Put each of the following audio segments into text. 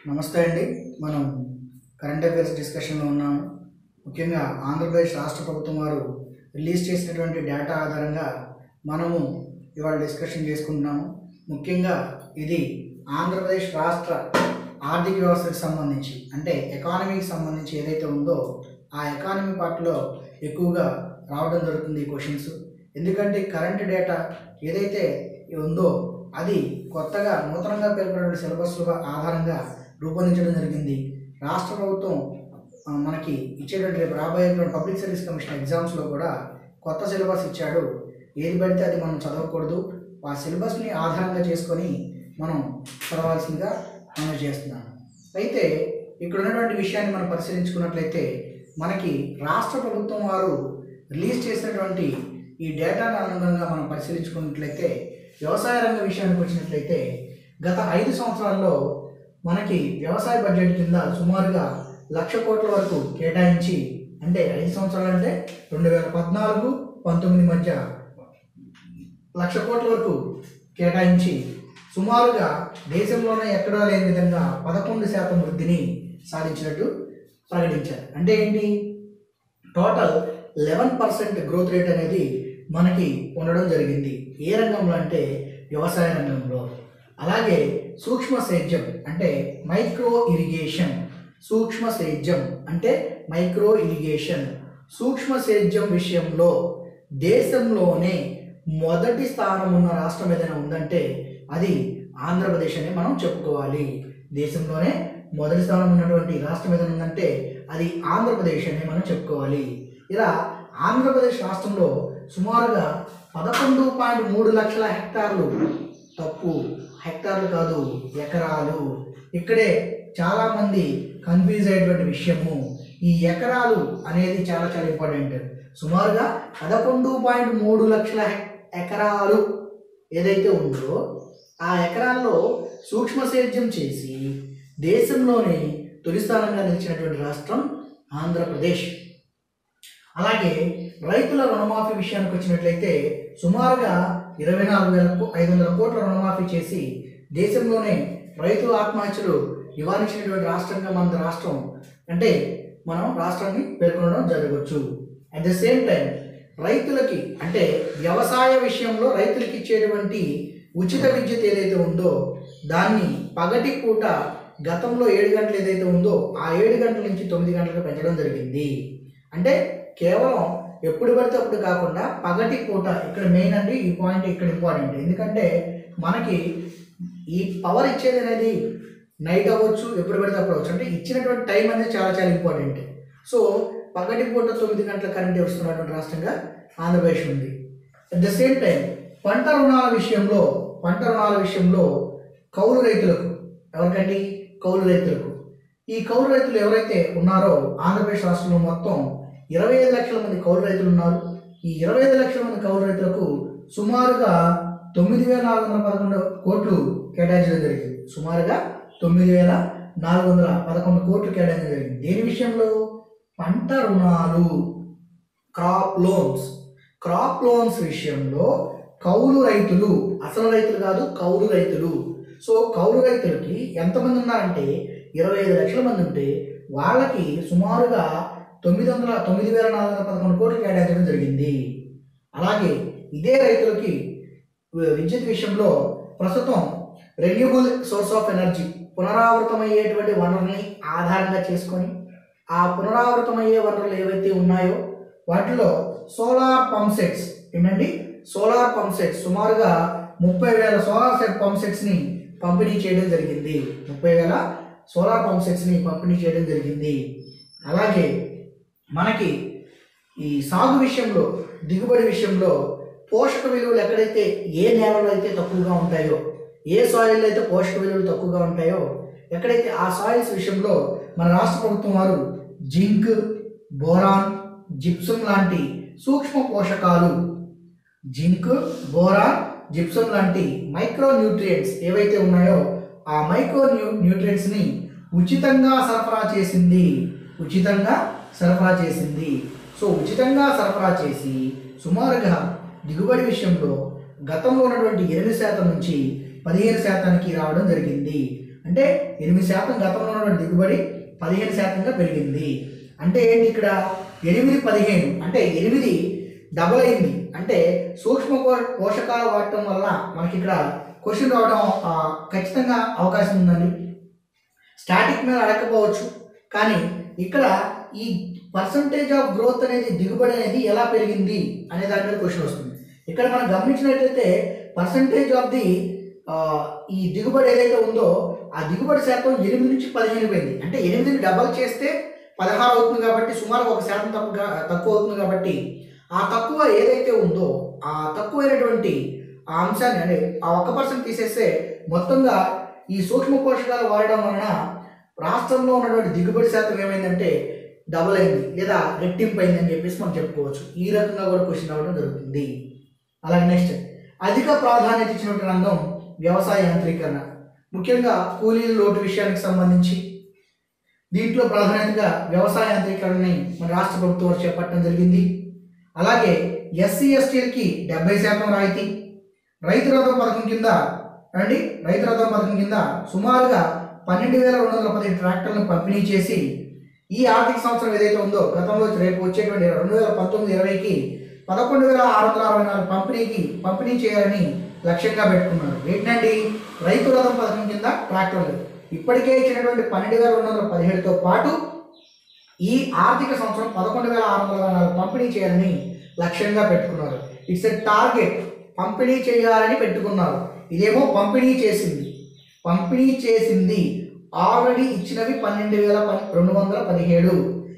నమస్తే అండి మనం కరెంట్ అఫైర్స్ డిస్కషన్లో ఉన్నాము ముఖ్యంగా ఆంధ్రప్రదేశ్ రాష్ట్ర ప్రభుత్వం వారు రిలీజ్ చేసినటువంటి డేటా ఆధారంగా మనము ఇవాళ డిస్కషన్ చేసుకుంటున్నాము ముఖ్యంగా ఇది ఆంధ్రప్రదేశ్ రాష్ట్ర ఆర్థిక వ్యవస్థకు సంబంధించి అంటే ఎకానమీకి సంబంధించి ఏదైతే ఉందో ఆ ఎకానమీ పార్ట్లో ఎక్కువగా రావడం జరుగుతుంది ఈ క్వశ్చన్స్ ఎందుకంటే కరెంట్ డేటా ఏదైతే ఉందో అది కొత్తగా నూతనంగా పేర్కొన్న సిలబస్ల ఆధారంగా రూపొందించడం జరిగింది రాష్ట్ర ప్రభుత్వం ఆ, మనకి ఇచ్చేటువంటి రేపు రాబోయేటువంటి పబ్లిక్ సర్వీస్ కమిషన్ ఎగ్జామ్స్లో కూడా కొత్త సిలబస్ ఇచ్చాడు ఏది పడితే అది మనం చదవకూడదు ఆ సిలబస్ని ఆధారంగా చేసుకొని మనం చదవాల్సిందిగా మనం చేస్తున్నాను అయితే ఇక్కడ ఉన్నటువంటి విషయాన్ని మనం పరిశీలించుకున్నట్లయితే మనకి రాష్ట్ర ప్రభుత్వం వారు రిలీజ్ చేసినటువంటి ఈ డేటాను అనుగుణంగా మనం పరిశీలించుకున్నట్లయితే వ్యవసాయ రంగ విషయానికి వచ్చినట్లయితే గత ఐదు సంవత్సరాల్లో మనకి వ్యవసాయ బడ్జెట్ కింద సుమారుగా లక్ష కోట్ల వరకు కేటాయించి అంటే ఐదు సంవత్సరాలు అంటే రెండు వేల పద్నాలుగు పంతొమ్మిది మధ్య లక్ష కోట్ల వరకు కేటాయించి సుమారుగా దేశంలోనే ఎక్కడా లేని విధంగా పదకొండు శాతం వృద్ధిని సాధించినట్టు ప్రకటించారు అంటే ఏంటి total eleven percent growth rate అనేది మనకి ఉండడం జరిగింది ఏ రంగంలో అంటే వ్యవసాయ రంగంలో అలాగే సూక్ష్మ సేద్యం అంటే మైక్రో ఇరిగేషన్ సూక్ష్మ సేద్యం అంటే మైక్రో ఇరిగేషన్ సూక్ష్మ సేద్యం విషయంలో దేశంలోనే మొదటి స్థానం ఉన్న రాష్ట్రం ఏదైనా ఉందంటే అది ఆంధ్రప్రదేశ్ అని మనం చెప్పుకోవాలి దేశంలోనే మొదటి స్థానం ఉన్నటువంటి రాష్ట్రం ఏదైనా ఉందంటే అది ఆంధ్రప్రదేశ్ అని మనం చెప్పుకోవాలి ఇలా ఆంధ్రప్రదేశ్ రాష్ట్రంలో సుమారుగా పదకొండు పాయింట్ మూడు లక్షల హెక్టార్లు తప్పు హెక్టార్లు కాదు ఎకరాలు ఇక్కడే చాలామంది కన్ఫ్యూజ్ అయ్యేటువంటి విషయము ఈ ఎకరాలు అనేది చాలా చాలా ఇంపార్టెంట్ సుమారుగా పదకొండు పాయింట్ మూడు లక్షల హెక్- ఎకరాలు ఏదైతే ఉందో ఆ ఎకరాల్లో సూక్ష్మ సేద్యం చేసి దేశంలోనే తొలి స్థానంగా నిలిచినటువంటి రాష్ట్రం ఆంధ్రప్రదేశ్ అలాగే రైతుల రుణమాఫీ విషయానికి వచ్చినట్లయితే సుమారుగా ఇరవై నాలుగు వేల కో- ఐదు వందల కోట్ల రుణమాఫీ చేసి దేశంలోనే రైతుల ఆత్మహత్యలు నివారించినటువంటి రాష్ట్రంగా మన రాష్ట్రం అంటే మనం రాష్ట్రాన్ని పేర్కొనడం జరగవచ్చు అట్ ద సేమ్ టైం రైతులకి అంటే వ్యవసాయ విషయంలో రైతులకి ఇచ్చేటువంటి ఉచిత విద్యుత్ ఏదైతే ఉందో దాన్ని పగటి పూట గతంలో ఏడు గంటలు ఏదైతే ఉందో ఆ ఏడు గంటల నుంచి తొమ్మిది గంటలకు పెంచడం జరిగింది అంటే కేవలం ఎప్పుడు పడితే అప్పుడు కాకుండా పగటి పూట ఇక్కడ మెయిన్ అండి ఈ పాయింట్ ఇక్కడ ఇంపార్టెంట్ ఎందుకంటే మనకి ఈ పవర్ ఇచ్చేది అనేది నైట్ అవ్వచ్చు ఎప్పుడు పడితే అప్పుడు అవ్వచ్చు అంటే ఇచ్చినటువంటి టైం అనేది చాలా చాలా ఇంపార్టెంట్ సో పగటి పూట తొమ్మిది గంటల కరెంట్ వస్తున్నటువంటి రాష్ట్రంగా ఆంధ్రప్రదేశ్ ఉంది అట్ ద సేమ్ టైం పంట రుణాల విషయంలో పంట రుణాల విషయంలో కౌలు రైతులకు ఎవరికండి కౌలు రైతులకు ఈ కౌలు రైతులు ఎవరైతే ఉన్నారో ఆంధ్రప్రదేశ్ రాష్ట్రంలో మొత్తం ఇరవై ఐదు లక్షల మంది కౌలు రైతులు ఉన్నారు ఈ ఇరవై ఐదు లక్షల మంది కౌలు రైతులకు సుమారుగా తొమ్మిది వేల నాలుగు వందల పదకొండు కోట్లు కేటాయించడం జరిగింది సుమారుగా తొమ్మిది వేల నాలుగు వందల పదకొండు కోట్లు కేటాయించడం జరిగింది దేని విషయంలో పంట రుణాలు క్రాప్ లోన్స్ క్రాప్ లోన్స్ విషయంలో కౌలు రైతులు అసలు రైతులు కాదు కౌలు రైతులు సో కౌలు రైతులకి ఎంతమంది ఉన్నారంటే ఇరవై ఐదు లక్షల మంది ఉంటే వాళ్ళకి సుమారుగా తొమ్మిది వందల తొమ్మిది వేల నాలుగు వందల పదకొండు కోట్లు కేటాయించడం జరిగింది అలాగే ఇదే రైతులకి వి- విద్యుత్ విషయంలో ప్రస్తుతం రెన్యూబుల్ సోర్స్ ఆఫ్ ఎనర్జీ పునరావృతమయ్యేటువంటి వనరుల్ని ఆధారంగా చేసుకొని ఆ పునరావృతమయ్యే వనరులు ఏవైతే ఉన్నాయో వాటిలో సోలార్ పంప్ సెట్స్ ఏంటండి సోలార్ పంప్ సెట్స్ సుమారుగా ముప్పై వేల సోలార్ సెట్ పంప్ సెట్స్ని పంపిణీ చేయడం జరిగింది ముప్పై వేల సోలార్ పంప్ సెట్స్ని పంపిణీ చేయడం జరిగింది అలాగే మనకి ఈ సాగు విషయంలో దిగుబడి విషయంలో పోషక విలువలు ఎక్కడైతే ఏ నేలలో అయితే తక్కువగా ఉంటాయో ఏ సాయిల్లో అయితే పోషక విలువలు తక్కువగా ఉంటాయో ఎక్కడైతే ఆ సాయిల్స్ విషయంలో మన రాష్ట్ర ప్రభుత్వం వారు జింక్ బోరాన్ జిప్సమ్ లాంటి సూక్ష్మ పోషకాలు జింక్ బోరాన్ జిప్సమ్ లాంటి మైక్రో న్యూట్రియంట్స్ ఏవైతే ఉన్నాయో ఆ మైక్రో న్యూ న్యూట్రియంట్స్ని ఉచితంగా సరఫరా చేసింది ఉచితంగా సరఫరా చేసింది సో ఉచితంగా సరఫరా చేసి సుమారుగా దిగుబడి విషయంలో గతంలో ఉన్నటువంటి ఎనిమిది శాతం నుంచి పదిహేను శాతానికి రావడం జరిగింది అంటే ఎనిమిది శాతం గతంలో ఉన్నటువంటి దిగుబడి పదిహేను శాతంగా పెరిగింది అంటే ఏంటి ఇక్కడ ఎనిమిది పదిహేను అంటే ఎనిమిది డబల్ అయింది అంటే సూక్ష్మ పో- పోషకాలు వాడటం వల్ల మనకి ఇక్కడ క్వశ్చన్ రావడం ఆ, ఖచ్చితంగా అవకాశం ఉందండి స్టాటిక్ మీద అడగకపోవచ్చు కానీ ఇక్కడ ఈ పర్సంటేజ్ ఆఫ్ గ్రోత్ అనేది దిగుబడి అనేది ఎలా పెరిగింది అనే దాని మీద క్వశ్చన్ వస్తుంది ఇక్కడ మనం గమనించినట్లయితే పర్సంటేజ్ ఆఫ్ ది ఈ దిగుబడి ఏదైతే ఉందో ఆ దిగుబడి శాతం ఎనిమిది నుంచి పదిహేను పోయింది అంటే ఎనిమిదిని డబల్ చేస్తే పదహారు అవుతుంది కాబట్టి సుమారు ఒక శాతం తక్కువ తక్కువ అవుతుంది కాబట్టి ఆ తక్కువ ఏదైతే ఉందో ఆ తక్కువైనటువంటి ఆ అంశాన్ని అంటే ఆ ఒక్క పర్సెంట్ తీసేస్తే మొత్తంగా ఈ సూక్ష్మ పోషకాలు వాడడం వలన రాష్ట్రంలో ఉన్నటువంటి దిగుబడి శాతం ఏమైందంటే డబుల్ అయింది లేదా రెట్టింపు అయింది అని చెప్పేసి మనం చెప్పుకోవచ్చు ఈ రకంగా కూడా క్వశ్చన్ రావడం జరుగుతుంది అలాగే నెక్స్ట్ అధిక ప్రాధాన్యత ఇచ్చినటువంటి రంగం వ్యవసాయ యాంత్రీకరణ ముఖ్యంగా కూలీల లోటు విషయానికి సంబంధించి దీంట్లో ప్రాధాన్యతగా వ్యవసాయ యాంత్రీకరణని మన రాష్ట్ర ప్రభుత్వం వారు చేపట్టడం జరిగింది అలాగే ఎస్సీ ఎస్టీలకి డెబ్బై శాతం రాయితీ రైతు రథం పథకం కింద రండి రైతు రథం పథకం కింద సుమారుగా పన్నెండు వేల రెండు వందల పదిహేను ట్రాక్టర్లను పంపిణీ చేసి ఈ ఆర్థిక సంవత్సరం ఏదైతే ఉందో గతంలో రేపు వచ్చేటువంటి రెండు వేల పంతొమ్మిది ఇరవైకి పదకొండు వేల ఆరు వందల అరవై నాలుగు పంపిణీకి పంపిణీ చేయాలని లక్ష్యంగా పెట్టుకున్నారు ఏంటండి రైతు రథం పథకం కింద ట్రాక్టర్లు ఇప్పటికే ఇచ్చినటువంటి పన్నెండు వేల రెండు వందల పదిహేడుతో పాటు ఈ ఆర్థిక సంవత్సరం పదకొండు వేల ఆరు వందల అరవై నాలుగు పంపిణీ చేయాలని లక్ష్యంగా పెట్టుకున్నారు ఇట్స్ ఎ టార్గెట్ పంపిణీ చేయాలని పెట్టుకున్నారు ఇదేమో పంపిణీ చేసింది పంపిణీ చేసింది ఆల్రెడీ ఇచ్చినవి పన్నెండు వేల పన్- రెండు వందల పదిహేడు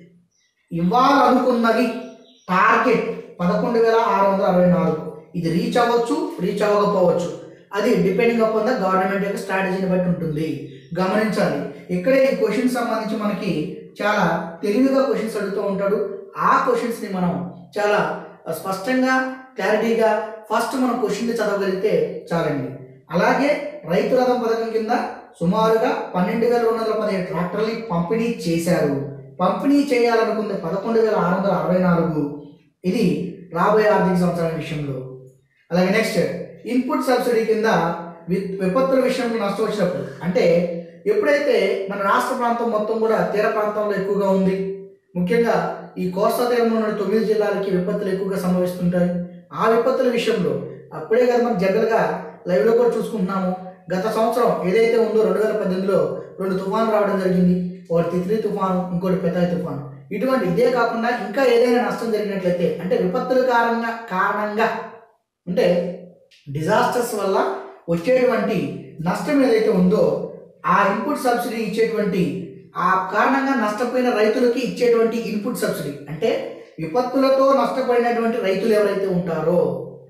ఇవ్వాలనుకున్నవి టార్గెట్ పదకొండు వేల ఆరు వందల అరవై నాలుగు ఇది రీచ్ అవ్వచ్చు రీచ్ అవ్వకపోవచ్చు అది డిపెండింగ్ అపాన్ ద గవర్నమెంట్ యొక్క స్ట్రాటజీని బట్టి ఉంటుంది గమనించాలి ఇక్కడే ఈ క్వశ్చన్ సంబంధించి మనకి చాలా తెలివిగా క్వశ్చన్స్ అడుగుతూ ఉంటాడు ఆ క్వశ్చన్స్ని మనం చాలా స్పష్టంగా క్లారిటీగా ఫస్ట్ మనం క్వశ్చన్ చదవగలిగితే చాలండి అలాగే రైతు రథం పథకం కింద సుమారుగా పన్నెండు వేల రెండు వందల పదిహేడు ట్రాక్టర్ని పంపిణీ చేశారు పంపిణీ చేయాలనుకుంది పదకొండు వేల ఆరు వందల అరవై నాలుగు ఇది రాబోయే ఆర్థిక సంవత్సరాల విషయంలో అలాగే నెక్స్ట్ ఇన్పుట్ సబ్సిడీ కింద వి- విపత్తుల విషయంలో నష్టం వచ్చినప్పుడు అంటే ఎప్పుడైతే మన రాష్ట్ర ప్రాంతం మొత్తం కూడా తీర ప్రాంతంలో ఎక్కువగా ఉంది ముఖ్యంగా ఈ కోస్తా తీరంలో ఉన్న తొమ్మిది జిల్లాలకి విపత్తులు ఎక్కువగా సంభవిస్తుంటాయి ఆ విపత్తుల విషయంలో అప్పుడే కదా మనం జనరల్గా లైవ్లో కూడా చూసుకుంటున్నాము గత సంవత్సరం ఏదైతే ఉందో రెండు వేల పద్దెనిమిదిలో రెండు తుఫాను రావడం జరిగింది ఒకటి తిత్లీ తుఫాను ఇంకోటి పెతాయి తుఫాను ఇటువంటి ఇదే కాకుండా ఇంకా ఏదైనా నష్టం జరిగినట్లయితే అంటే విపత్తుల కారణంగా కారణంగా అంటే డిజాస్టర్స్ వల్ల వచ్చేటువంటి నష్టం ఏదైతే ఉందో ఆ ఇన్పుట్ సబ్సిడీ ఇచ్చేటువంటి ఆ కారణంగా నష్టపోయిన రైతులకి ఇచ్చేటువంటి ఇన్పుట్ సబ్సిడీ అంటే విపత్తులతో నష్టపడినటువంటి రైతులు ఎవరైతే ఉంటారో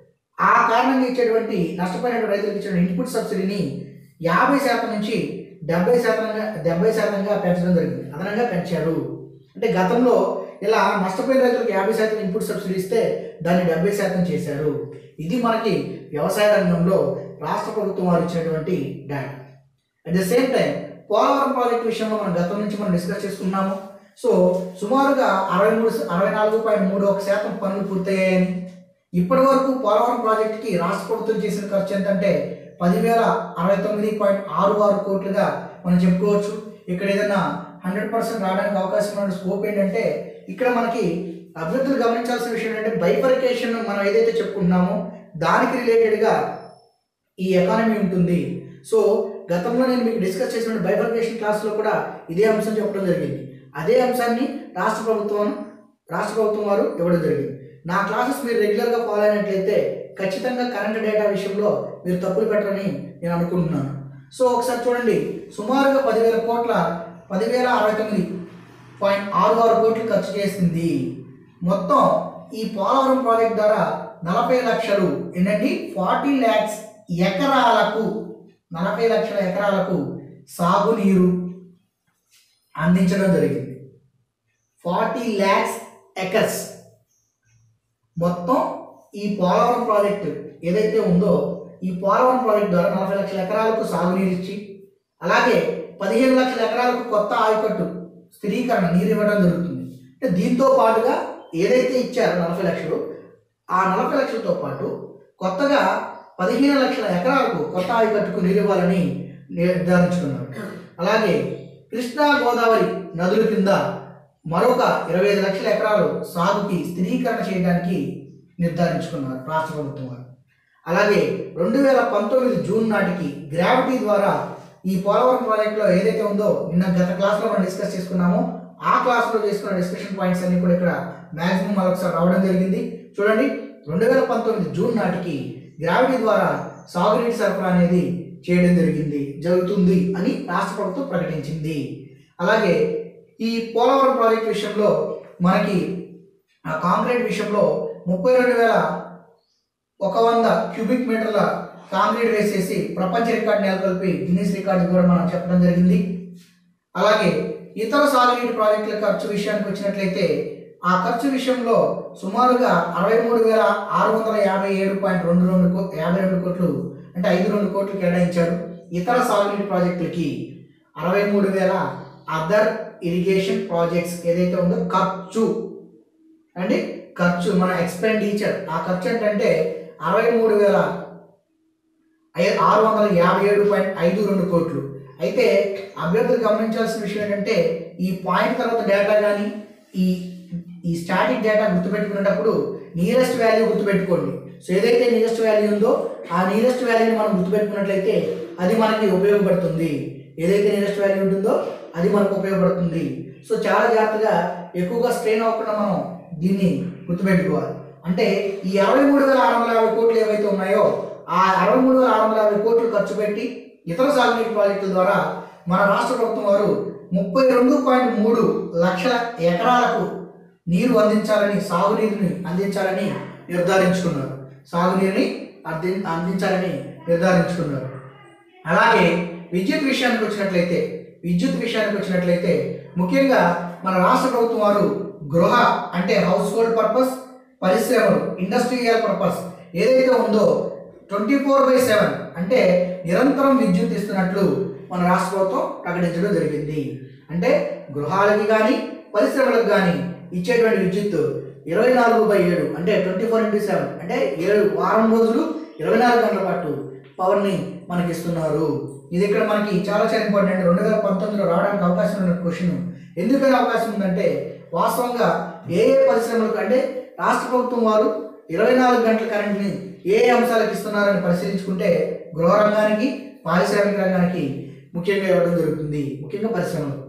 ఆ కారణంగా ఇచ్చేటువంటి నష్టపోయినటువంటి రైతులకు ఇచ్చిన ఇన్పుట్ సబ్సిడీని యాభై శాతం నుంచి డెబ్బై శాతంగా డెబ్బై శాతంగా పెంచడం జరిగింది అదనంగా పెంచారు అంటే గతంలో ఇలా నష్టపోయిన రైతులకు యాభై శాతం ఇన్పుట్ సబ్సిడీ ఇస్తే దాన్ని డెబ్బై శాతం చేశారు ఇది మనకి వ్యవసాయ రంగంలో రాష్ట్ర ప్రభుత్వం వారు ఇచ్చినటువంటి data at the same time Polavaram project విషయంలో మనం గతం నుంచి మనం డిస్కస్ చేసుకున్నాము సో సుమారుగా అరవై మూడు అరవై నాలుగు పాయింట్ మూడు ఒక శాతం పనులు పూర్తయ్యాయని ఇప్పటి వరకు పోలవరం ప్రాజెక్టుకి రాష్ట్ర ప్రభుత్వం చేసిన ఖర్చు ఎంతంటే పదివేల అరవై తొమ్మిది పాయింట్ ఆరు ఆరు కోట్లుగా మనం చెప్పుకోవచ్చు ఇక్కడ ఏదైనా హండ్రెడ్ పర్సెంట్ రావడానికి అవకాశం ఉన్న స్కోప్ ఏంటంటే ఇక్కడ మనకి అభ్యర్థులు గమనించాల్సిన విషయం ఏంటంటే బైఫర్కేషన్ మనం ఏదైతే చెప్పుకుంటున్నామో దానికి రిలేటెడ్గా ఈ ఎకానమీ ఉంటుంది సో గతంలో నేను మీకు డిస్కస్ చేసిన బైఫర్కేషన్ క్లాస్లో కూడా ఇదే అంశం చెప్పడం జరిగింది అదే అంశాన్ని రాష్ట్ర ప్రభుత్వం రాష్ట్ర ప్రభుత్వం వారు ఇవ్వడం జరిగింది నా క్లాసెస్ మీరు రెగ్యులర్గా ఫాలో అయినట్లయితే ఖచ్చితంగా కరెంట్ డేటా విషయంలో మీరు తప్పులు పెట్టరని నేను అనుకుంటున్నాను సో ఒకసారి చూడండి సుమారుగా పదివేల కోట్ల పదివేల అరవై తొమ్మిది పాయింట్ ఆరు ఆరు కోట్లు ఖర్చు చేసింది మొత్తం ఈ పోలవరం ప్రాజెక్ట్ ద్వారా నలభై లక్షలు ఏంటండి ఫార్టీ ల్యాక్స్ ఎకరాలకు నలభై లక్షల ఎకరాలకు సాగునీరు అందించడం జరిగింది ఫార్టీ ల్యాక్స్ ఎకర్స్ మొత్తం ఈ పోలవరం ప్రాజెక్టు ఏదైతే ఉందో ఈ పోలవరం ప్రాజెక్ట్ ద్వారా నలభై లక్షల ఎకరాలకు సాగునీరు ఇచ్చి అలాగే పదిహేను లక్షల ఎకరాలకు కొత్త ఆయకట్టు స్థిరీకరణ నీరు ఇవ్వడం జరుగుతుంది అంటే దీంతో పాటుగా ఏదైతే ఇచ్చారో నలభై లక్షలు ఆ నలభై లక్షలతో పాటు కొత్తగా పదిహేను లక్షల ఎకరాలకు కొత్త ఆయకట్టుకు నీరు ఇవ్వాలని నిర్ధారించుకున్నారు అలాగే కృష్ణా గోదావరి నదుల కింద మరొక ఇరవై ఐదు లక్షల ఎకరాలు సాగుకి స్థిరీకరణ చేయడానికి నిర్ధారించుకున్నారు రాష్ట్ర ప్రభుత్వం వారు అలాగే రెండు వేల పంతొమ్మిది జూన్ నాటికి గ్రావిటీ ద్వారా ఈ పోలవరం ప్రాజెక్టులో ఏదైతే ఉందో నిన్న గత క్లాస్లో మనం డిస్కస్ చేసుకున్నామో ఆ క్లాస్లో చేసుకున్న డిస్కషన్ పాయింట్స్ అన్ని కూడా ఇక్కడ మ్యాక్సిమం మరొకసారి రావడం జరిగింది చూడండి రెండు వేల పంతొమ్మిది జూన్ నాటికి గ్రావిటీ ద్వారా సాగునీటి సరఫరా అనేది చేయడం జరిగింది జరుగుతుంది అని రాష్ట్ర ప్రభుత్వం ప్రకటించింది అలాగే ఈ పోలవరం ప్రాజెక్ట్ విషయంలో మనకి ఆ కాంక్రీట్ విషయంలో ముప్పై రెండు వేల ఒక వంద క్యూబిక్ మీటర్ల కాంక్రీట్ వేసేసి ప్రపంచ రికార్డు నెలకొల్పి గిన్నీస్ రికార్డు కూడా మనం చెప్పడం జరిగింది అలాగే ఇతర సాగునీటి ప్రాజెక్టుల ఖర్చు విషయానికి వచ్చినట్లయితే ఆ ఖర్చు విషయంలో సుమారుగా అరవై మూడు వేల ఆరు వందల యాభై ఏడు పాయింట్ రెండు రెండు కో యాభై రెండు కోట్లు అంటే ఐదు రెండు కోట్లు కేటాయించారు ఇతర సాగునీటి ప్రాజెక్టులకి అరవై మూడు వేల అదర్ ఇరిగేషన్ ప్రాజెక్ట్స్ ఏదైతే ఉందో ఖర్చు అంటే ఖర్చు మన ఎక్స్పెండిచర్ ఆ ఖర్చు ఏంటంటే అరవై మూడు వేల ఐ- ఆరు వందల యాభై ఏడు పాయింట్ ఐదు రెండు కోట్లు అయితే అభ్యర్థులు గమనించాల్సిన విషయం ఏంటంటే ఈ పాయింట్ తర్వాత డేటా కానీ ఈ ఈ స్టాటిక్ డేటా గుర్తుపెట్టుకునేటప్పుడు నియరెస్ట్ వాల్యూ గుర్తుపెట్టుకోండి సో ఏదైతే నియరెస్ట్ వాల్యూ ఉందో ఆ నియరెస్ట్ వాల్యూని మనం గుర్తుపెట్టుకున్నట్లయితే అది మనకి ఉపయోగపడుతుంది ఏదైతే నియరెస్ట్ వాల్యూ ఉంటుందో అది మనకు ఉపయోగపడుతుంది సో చాలా జాగ్రత్తగా ఎక్కువగా స్ట్రెయిన్ అవ్వకుండా మనం దీన్ని గుర్తుపెట్టుకోవాలి అంటే ఈ అరవై మూడు వేల ఆరు వందల యాభై కోట్లు ఏవైతే ఉన్నాయో ఆ అరవై మూడు వేల ఆరు వందల యాభై కోట్లు ఖర్చు పెట్టి ఇతర సాగునీటి ప్రాజెక్టుల ద్వారా మన రాష్ట్ర ప్రభుత్వం వారు ముప్పై రెండు పాయింట్ మూడు లక్షల ఎకరాలకు నీరు అందించాలని సాగునీరుని అందించాలని నిర్ధారించుకున్నారు సాగునీరుని అంది అందించాలని నిర్ధారించుకున్నారు అలాగే విద్యుత్ విషయానికి వచ్చినట్లయితే విద్యుత్ విషయానికి వచ్చినట్లయితే ముఖ్యంగా మన రాష్ట్ర ప్రభుత్వం వారు గృహ అంటే హౌస్ హోల్డ్ పర్పస్ పరిశ్రమలు ఇండస్ట్రియల్ పర్పస్ ఏదైతే ఉందో ట్వంటీ ఫోర్ బై సెవెన్ అంటే నిరంతరం విద్యుత్ ఇస్తున్నట్లు మన రాష్ట్ర ప్రభుత్వం ప్రకటించడం జరిగింది అంటే గృహాలకి కానీ పరిశ్రమలకు కానీ ఇచ్చేటువంటి విద్యుత్ ఇరవై నాలుగు బై ఏడు అంటే ట్వంటీ ఫోర్ ఇంటూ సెవెన్ అంటే ఏడు వారం రోజులు ఇరవై నాలుగు గంటల పాటు పవర్ని మనకి ఇస్తున్నారు ఇది ఇక్కడ మనకి చాలా చాలా ఇంపార్టెంట్ రెండు వేల పంతొమ్మిదిలో రావడానికి అవకాశం ఉన్న క్వశ్చన్ ఎందుకని అవకాశం ఉందంటే వాస్తవంగా ఏ ఏ పరిశ్రమలకు అంటే రాష్ట్ర ప్రభుత్వం వారు ఇరవై నాలుగు గంటల కరెంట్ని ఏ ఏ అంశాలకు ఇస్తున్నారని పరిశీలించుకుంటే గృహ రంగానికి పారిశ్రామిక రంగానికి ముఖ్యంగా ఇవ్వడం జరుగుతుంది ముఖ్యంగా పరిశ్రమలు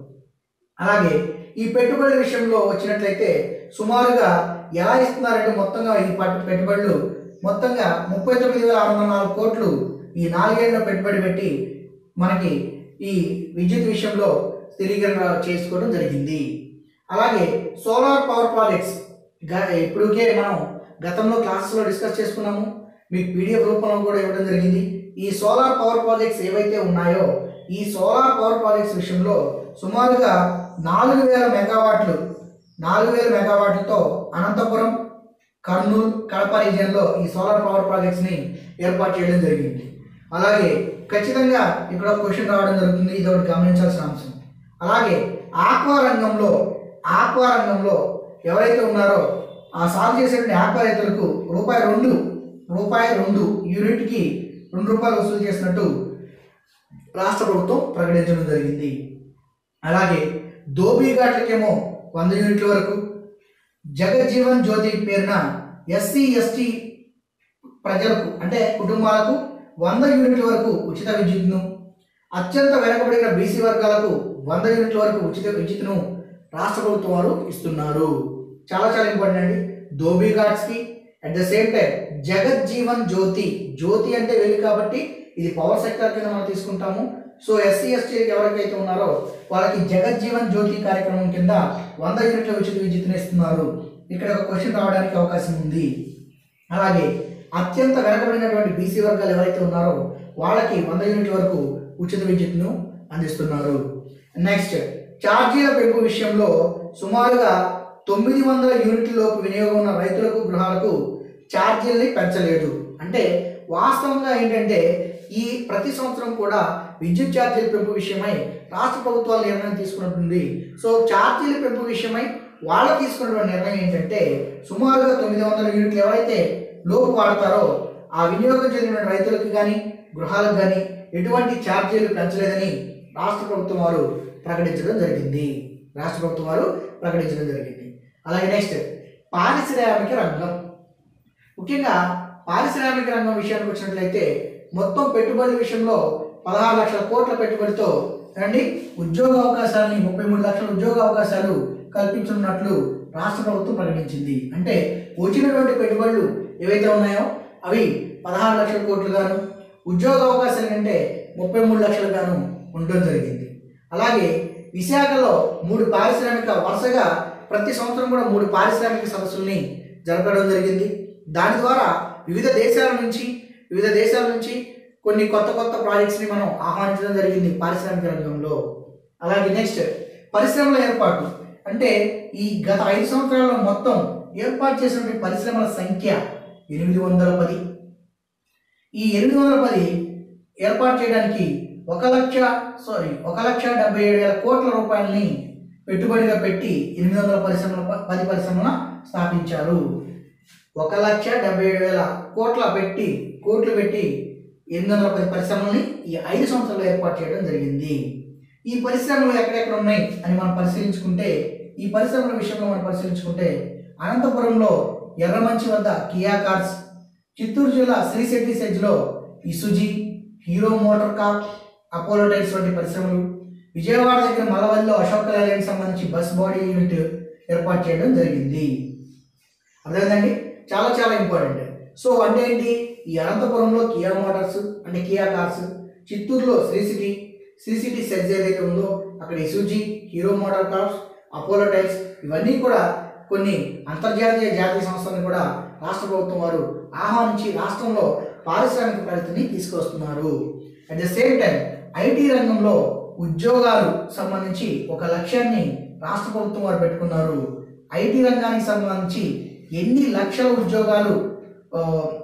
అలాగే ఈ పెట్టుబడుల విషయంలో వచ్చినట్లయితే సుమారుగా ఎలా ఇస్తున్నారంటే మొత్తంగా ఈ పట్టు పెట్టుబడులు మొత్తంగా ముప్పై తొమ్మిది వేల ఆరు వందల నాలుగు కోట్లు ఈ నాలుగేళ్ల పెట్టుబడి పెట్టి మనకి ఈ విద్యుత్ విషయంలో స్థిరీకరణ చేసుకోవడం జరిగింది అలాగే సోలార్ పవర్ ప్రాజెక్ట్స్ గ ఇప్పటికే మనం గతంలో క్లాసెస్లో డిస్కస్ చేసుకున్నాము మీకు పీడిఎఫ్ రూపంలో కూడా ఇవ్వడం జరిగింది ఈ సోలార్ పవర్ ప్రాజెక్ట్స్ ఏవైతే ఉన్నాయో ఈ సోలార్ పవర్ ప్రాజెక్ట్స్ విషయంలో సుమారుగా నాలుగు వేల మెగావాట్లు నాలుగు వేల మెగావాట్లతో అనంతపురం కర్నూలు కడప రీజియన్లో ఈ సోలార్ పవర్ ప్రాజెక్ట్స్ని ఏర్పాటు చేయడం జరిగింది అలాగే ఖచ్చితంగా ఇక్కడ క్వశ్చన్ రావడం జరుగుతుంది ఇది ఒకటి గమనించాల్సిన అంశం అలాగే ఆక్వా రంగంలో ఆక్వా రంగంలో ఎవరైతే ఉన్నారో ఆ సాగు చేసేటువంటి ఆక్వా రైతులకు రూపాయి రెండు రూపాయి రెండు యూనిట్కి రెండు రూపాయలు వసూలు చేసినట్టు రాష్ట్ర ప్రభుత్వం ప్రకటించడం జరిగింది అలాగే ధోబీ ఘాట్లకేమో వంద యూనిట్ల వరకు జగజ్జీవన్ జ్యోతి పేరున ఎస్సీ ఎస్టీ ప్రజలకు అంటే కుటుంబాలకు వంద యూనిట్ల వరకు ఉచిత విద్యుత్ను అత్యంత వెనుకబడిన బీసీ వర్గాలకు వంద యూనిట్ల వరకు ఉచిత విద్యుత్ను రాష్ట్ర ప్రభుత్వం వారు ఇస్తున్నారు చాలా చాలా ఇంపార్టెంట్ అండి ధోబీ ఘాట్స్కి at the same time Jagjivan Jyoti Jyoti అంటే వెళ్ళి కాబట్టి ఇది పవర్ సెక్టర్ కింద మనం తీసుకుంటాము సో ఎస్సీ ఎస్టీ ఎవరికైతే ఉన్నారో వాళ్ళకి జగజ్జీవన్ జ్యోతి కార్యక్రమం కింద వంద యూనిట్ల ఉచిత విద్యుత్తుని ఇస్తున్నారు ఇక్కడ ఒక క్వశ్చన్ రావడానికి అవకాశం ఉంది అలాగే అత్యంత వెనకబడినటువంటి బీసీ వర్గాలు ఎవరైతే ఉన్నారో వాళ్ళకి వంద యూనిట్ల వరకు ఉచిత విద్యుత్తును అందిస్తున్నారు నెక్స్ట్ ఛార్జీల పెంపు విషయంలో సుమారుగా తొమ్మిది వందల యూనిట్ల లోపు వినియోగం ఉన్న రైతులకు గృహాలకు ఛార్జీలని పెంచలేదు అంటే వాస్తవంగా ఏంటంటే ఈ ప్రతి సంవత్సరం కూడా విద్యుత్ ఛార్జీల పెంపు విషయమై రాష్ట్ర ప్రభుత్వాలు నిర్ణయం తీసుకుంటుంది సో ఛార్జీల పెంపు విషయమై వాళ్ళు తీసుకున్నటువంటి నిర్ణయం ఏంటంటే సుమారుగా తొమ్మిది వందల యూనిట్లు ఎవరైతే లోపు వాడతారో ఆ వినియోగం చెందిన రైతులకు కానీ గృహాలకు కానీ ఎటువంటి ఛార్జీలు పెంచలేదని రాష్ట్ర ప్రభుత్వం వారు ప్రకటించడం జరిగింది రాష్ట్ర ప్రభుత్వం వారు ప్రకటించడం జరిగింది అలాగే నెక్స్ట్ పారిశ్రామిక రంగం ముఖ్యంగా పారిశ్రామిక రంగం విషయానికి వచ్చినట్లయితే మొత్తం పెట్టుబడి విషయంలో పదహారు లక్షల కోట్ల పెట్టుబడితో అండి ఉద్యోగ అవకాశాలని ముప్పై మూడు లక్షల ఉద్యోగ అవకాశాలు కల్పించనున్నట్లు రాష్ట్ర ప్రభుత్వం ప్రకటించింది అంటే వచ్చినటువంటి పెట్టుబడులు ఏవైతే ఉన్నాయో అవి పదహారు లక్షల కోట్లు గాను ఉద్యోగ అవకాశాలు కంటే ముప్పై మూడు లక్షలు గాను ఉండడం జరిగింది అలాగే విశాఖలో మూడు పారిశ్రామిక వరుసగా ప్రతి సంవత్సరం కూడా మూడు పారిశ్రామిక సదస్సుల్ని జరపడం జరిగింది దాని ద్వారా వివిధ దేశాల నుంచి వివిధ దేశాల నుంచి కొన్ని కొత్త కొత్త ప్రాజెక్ట్స్ని మనం ఆహ్వానించడం జరిగింది పారిశ్రామిక రంగంలో అలాగే నెక్స్ట్ పరిశ్రమల ఏర్పాటు అంటే ఈ గత ఐదు సంవత్సరాల్లో మొత్తం ఏర్పాటు చేసినటువంటి పరిశ్రమల సంఖ్య ఎనిమిది వందల పది ఈ ఎనిమిది వందల పది ఏర్పాటు చేయడానికి ఒక లక్ష సారీ ఒక లక్ష డెబ్బై ఏడు వేల కోట్ల రూపాయలని పెట్టుబడిగా పెట్టి ఎనిమిది వందల పరిశ్రమల పది పరిశ్రమల స్థాపించారు ఒక లక్ష డెబ్బై ఏడు వేల కోట్ల పెట్టి కోట్లు పెట్టి ఎనిమిది వందల పది పరిశ్రమల్ని ఈ ఐదు సంవత్సరాలు ఏర్పాటు చేయడం జరిగింది ఈ పరిశ్రమలు ఎక్కడెక్కడ ఉన్నాయి అని మనం పరిశీలించుకుంటే ఈ పరిశ్రమల విషయంలో మనం పరిశీలించుకుంటే అనంతపురంలో ఎర్రమంచి వద్ద కియా కార్స్ చిత్తూరు జిల్లా శ్రీశెట్టి సెజ్లో Isuzu Hero motor car Apollo tyres వంటి పరిశ్రమలు విజయవాడ దగ్గర మలవల్లిలో అశోక్ లేలాండ్కి సంబంధించి బస్ బాడీ యూనిట్ ఏర్పాటు చేయడం జరిగింది అర్థమైందండి చాలా చాలా ఇంపార్టెంట్ సో అంటే ఏంటి ఈ అనంతపురంలో కియా మోటార్స్ అంటే కియా కార్స్ చిత్తూరులో Sri City Sri City SEZ ఏదైతే ఉందో అక్కడ Isuzu Hero motor cars Apollo tyres ఇవన్నీ కూడా కొన్ని అంతర్జాతీయ జాతీయ సంస్థలను కూడా రాష్ట్ర ప్రభుత్వం వారు ఆహ్వానించి రాష్ట్రంలో పారిశ్రామిక ప్రగతిని తీసుకొస్తున్నారు at the same time IT రంగంలో ఉద్యోగాలు సంబంధించి ఒక లక్ష్యాన్ని రాష్ట్ర ప్రభుత్వం వారు పెట్టుకున్నారు ఐటీ రంగానికి సంబంధించి ఎన్ని లక్షల ఉద్యోగాలు ఆ,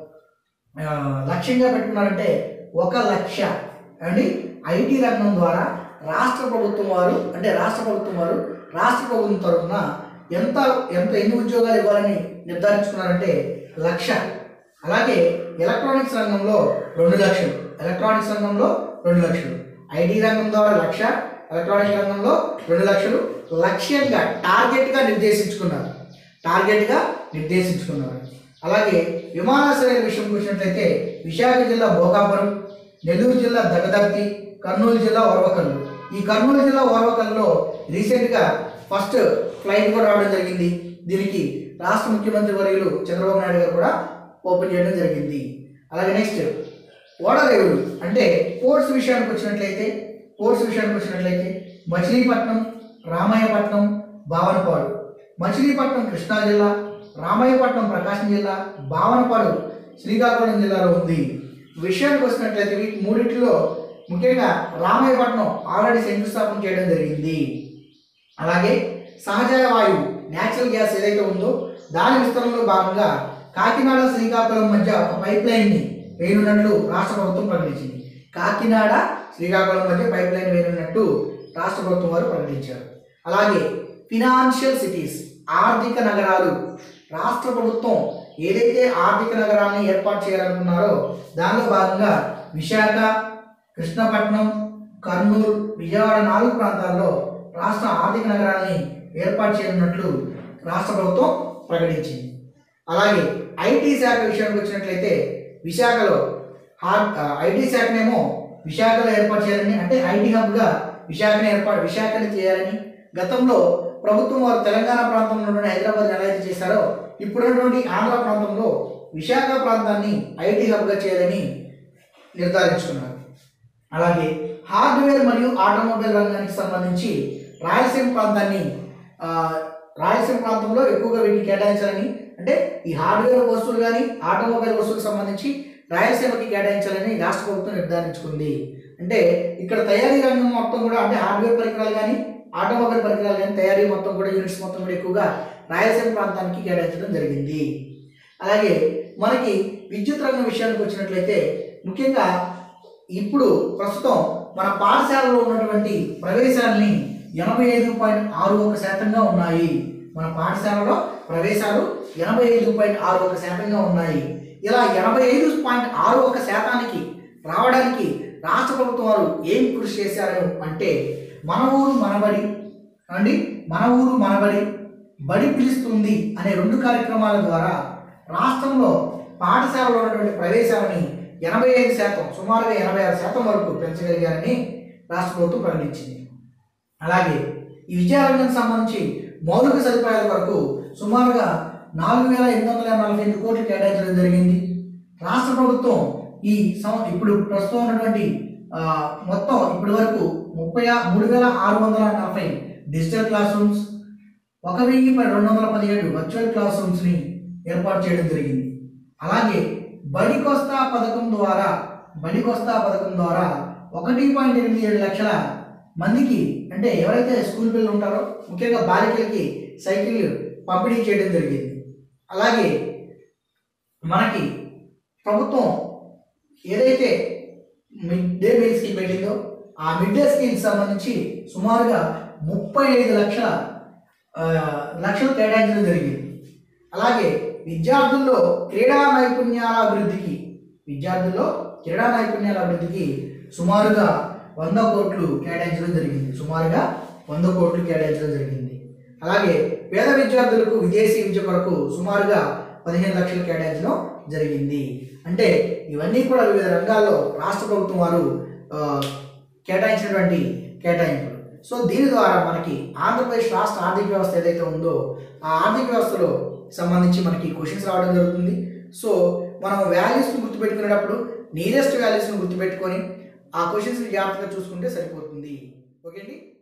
ఆ, లక్ష్యంగా పెట్టుకున్నారంటే ఒక లక్ష అండి ఐటీ రంగం ద్వారా రాష్ట్ర ప్రభుత్వం వారు అంటే రాష్ట్ర ప్రభుత్వం వారు రాష్ట్ర ప్రభుత్వం తరఫున ఎంత ఎంత ఎన్ని ఉద్యోగాలు ఇవ్వాలని నిర్ధారించుకున్నారంటే లక్ష అలాగే ఎలక్ట్రానిక్స్ రంగంలో రెండు లక్షలు ఎలక్ట్రానిక్స్ రంగంలో రెండు లక్షలు ఐటీ రంగం ద్వారా లక్ష ఎలక్ట్రానిక్ రంగంలో రెండు లక్షలు లక్ష్యంగా టార్గెట్గా నిర్దేశించుకున్నారు టార్గెట్గా నిర్దేశించుకున్నారు అలాగే విమానాశ్రయాల విషయంకి వచ్చినట్లయితే విశాఖ జిల్లా భోగాపురం నెల్లూరు జిల్లా దగదర్తి కర్నూలు జిల్లా ఓర్వకల్లు ఈ కర్నూలు జిల్లా ఓర్వకల్లో రీసెంట్గా ఫస్ట్ ఫ్లైట్ కూడా రావడం జరిగింది దీనికి రాష్ట్ర ముఖ్యమంత్రి వర్యులు చంద్రబాబు నాయుడు గారు కూడా ఓపెన్ చేయడం జరిగింది అలాగే నెక్స్ట్ ఓడరేవులు అంటే పోర్ట్స్ విషయానికి వచ్చినట్లయితే పోర్ట్స్ విషయానికి వచ్చినట్లయితే మచిలీపట్నం రామయ్యపట్నం భావనపాడు మచిలీపట్నం కృష్ణా జిల్లా రామయ్యపట్నం ప్రకాశం జిల్లా భావనపాడు శ్రీకాకుళం జిల్లాలో ఉంది విషయానికి వచ్చినట్లయితే వీటి మూడింటిలో ముఖ్యంగా రామయ్యపట్నం ఆల్రెడీ శంకుస్థాపన చేయడం జరిగింది అలాగే సహజ వాయువు న్యాచురల్ గ్యాస్ ఏదైతే ఉందో దాని విస్తరణలో భాగంగా కాకినాడ శ్రీకాకుళం మధ్య ఒక పైప్ లైన్ని వేయనున్నట్లు రాష్ట్ర ప్రభుత్వం ప్రకటించింది కాకినాడ శ్రీకాకుళం మధ్య పైప్ లైన్ వేయనున్నట్టు రాష్ట్ర ప్రభుత్వం వారు ప్రకటించారు అలాగే ఫినాన్షియల్ సిటీస్ ఆర్థిక నగరాలు రాష్ట్ర ప్రభుత్వం ఏదైతే ఆర్థిక నగరాన్ని ఏర్పాటు చేయాలనుకున్నారో దానిలో భాగంగా విశాఖ కృష్ణపట్నం కర్నూలు విజయవాడ నాలుగు ప్రాంతాల్లో రాష్ట్ర ఆర్థిక నగరాన్ని ఏర్పాటు చేయనున్నట్లు రాష్ట్ర ప్రభుత్వం ప్రకటించింది అలాగే ఐటీ శాఖ విషయానికి వచ్చినట్లయితే విశాఖలో ఐటీ శాఖనేమో విశాఖలో ఏర్పాటు చేయాలని అంటే ఐటీ హబ్గా విశాఖని ఏర్పాటు విశాఖని చేయాలని గతంలో ప్రభుత్వం వారు తెలంగాణ ప్రాంతంలో నుండి హైదరాబాద్ ఎలా అయితే చేశారో ఇప్పుడున్నటువంటి ఆంధ్ర ప్రాంతంలో విశాఖ ప్రాంతాన్ని ఐటీ హబ్గా చేయాలని నిర్ధారించుకున్నారు అలాగే హార్డ్వేర్ మరియు ఆటోమొబైల్ రంగానికి సంబంధించి రాయలసీమ ప్రాంతాన్ని ఆ, రాయలసీమ ప్రాంతంలో ఎక్కువగా వీటిని కేటాయించాలని అంటే ఈ హార్డ్వేర్ వస్తువులు కానీ ఆటోమొబైల్ వస్తువులకు సంబంధించి రాయలసీమకి కేటాయించాలని రాష్ట్ర ప్రభుత్వం నిర్ధారించుకుంది అంటే ఇక్కడ తయారీ రంగం మొత్తం కూడా అంటే హార్డ్వేర్ పరికరాలు కానీ ఆటోమొబైల్ పరికరాలు కానీ తయారీ మొత్తం కూడా యూనిట్స్ మొత్తం కూడా ఎక్కువగా రాయలసీమ ప్రాంతానికి కేటాయించడం జరిగింది అలాగే మనకి విద్యుత్ రంగం విషయానికి వచ్చినట్లయితే ముఖ్యంగా ఇప్పుడు ప్రస్తుతం మన పాఠశాలలో ఉన్నటువంటి ప్రవేశాలని ఎనభై ఐదు పాయింట్ ఆరు ఒక శాతంగా ఉన్నాయి మన పాఠశాలలో ప్రవేశాలు ఎనభై ఐదు పాయింట్ ఆరు ఒక శాతంగా ఉన్నాయి ఇలా ఎనభై ఐదు పాయింట్ ఆరు ఒక శాతానికి రావడానికి రాష్ట్ర ప్రభుత్వం వారు ఏం కృషి చేశారు అంటే మన ఊరు మనబడి అండి మన ఊరు మనబడి బడి పిలుస్తుంది అనే రెండు కార్యక్రమాల ద్వారా రాష్ట్రంలో పాఠశాలలో ఉన్నటువంటి ప్రవేశాలని ఎనభై ఐదు శాతం సుమారుగా ఎనభై ఆరు శాతం వరకు పెంచగలిగారని రాష్ట్ర ప్రభుత్వం ప్రకటించింది అలాగే ఈ విద్యారంగానికి సంబంధించి మౌలిక సదుపాయాల వరకు సుమారుగా నాలుగు వేల ఎనిమిది వందల నలభై ఎనిమిది కోట్లు కేటాయించడం జరిగింది రాష్ట్ర ప్రభుత్వం ఈ సం ఇప్పుడు ప్రస్తుతం ఉన్నటువంటి ఆ, మొత్తం ఇప్పటి వరకు ముప్పై ఆ- మూడు వేల ఆరు వందల నలభై డిజిటల్ క్లాస్ రూమ్స్ ఒక వెయ్యి ప- రెండు వందల పదిహేడు వర్చువల్ క్లాస్ రూమ్స్ని ఏర్పాటు చేయడం జరిగింది అలాగే బడికొస్తా పథకం ద్వారా బడికొస్తా పథకం ద్వారా ఒకటి పాయింట్ ఎనిమిది ఏడు లక్షల మందికి అంటే ఎవరైతే స్కూల్ పిల్లలు ఉంటారో ముఖ్యంగా బాలికలకి సైకిల్ పంపిణీ చేయడం జరిగింది అలాగే మనకి ప్రభుత్వం ఏదైతే మిడ్ డే మీల్ స్కీమ్ పెట్టిందో ఆ మిడ్ డే స్కీమ్ సంబంధించి సుమారుగా ముప్పై ఐదు లక్షల ఆ, లక్షలు కేటాయించడం జరిగింది అలాగే విద్యార్థుల్లో క్రీడా నైపుణ్యాల అభివృద్ధికి విద్యార్థుల్లో క్రీడా నైపుణ్యాల అభివృద్ధికి సుమారుగా వంద కోట్లు కేటాయించడం జరిగింది సుమారుగా వంద కోట్లు కేటాయించడం జరిగింది అలాగే పేద విద్యార్థులకు విదేశీ విద్య కొరకు సుమారుగా పదిహేను లక్షలు కేటాయించడం జరిగింది అంటే ఇవన్నీ కూడా వివిధ రంగాల్లో రాష్ట్ర ప్రభుత్వం వారు ఆ, కేటాయించినటువంటి కేటాయింపులు సో దీని ద్వారా మనకి ఆంధ్రప్రదేశ్ రాష్ట్ర ఆర్థిక వ్యవస్థ ఏదైతే ఉందో ఆ ఆర్థిక వ్యవస్థలో సంబంధించి మనకి క్వశ్చన్స్ రావడం జరుగుతుంది సో మనం వాల్యూస్ని గుర్తుపెట్టుకునేటప్పుడు నియరెస్ట్ వాల్యూస్ని గుర్తుపెట్టుకొని ఆ క్వశ్చన్స్ని జాగ్రత్తగా చూసుకుంటే సరిపోతుంది ఓకే అండి